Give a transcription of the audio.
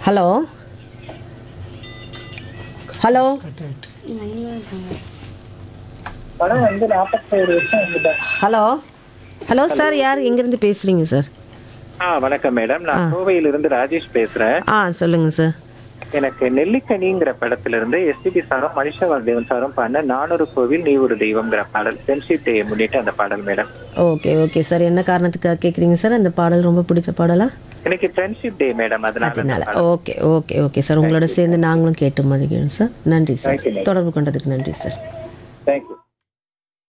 Hello hello படம் வந்து நாற்பத்தோரு வருஷம் வந்துட்டா ஹலோ ஹலோ சார் யார் எங்கேருந்து பேசுகிறீங்க சார் ஆ வணக்கம் மேடம் நான் கோவையிலிருந்து ராஜேஷ் பேசுறேன் ஆ சொல்லுங்கள் சார் எனக்கு நெல்லிக்கனிங்கிற படத்துல இருந்து எஸ்பிபி சாரும் மனுஷ வாசுதேவன் சாரும் பண்ண நானூறு கோவில் நீ ஒரு தெய்வம்ங்கிற பாடல் ஃப்ரெண்ட்ஷிப் டே முன்னிட்டு அந்த பாடல் மேடம் ஓகே ஓகே சார் என்ன காரணத்துக்காக கேட்குறீங்க சார் அந்த பாடல் ரொம்ப பிடிச்ச பாடலா எனக்கு ஃப்ரெண்ட்ஷிப் டே மேடம் அதனால அதனால ஓகே ஓகே ஓகே சார் உங்களோட சேர்ந்து நாங்களும் கேட்டு மதிக்கிறோம் சார் நன்றி சார் Thank you, ma'am. தொடர்பு கொண்டதுக்கு நன்றி சார் தேங்க்யூ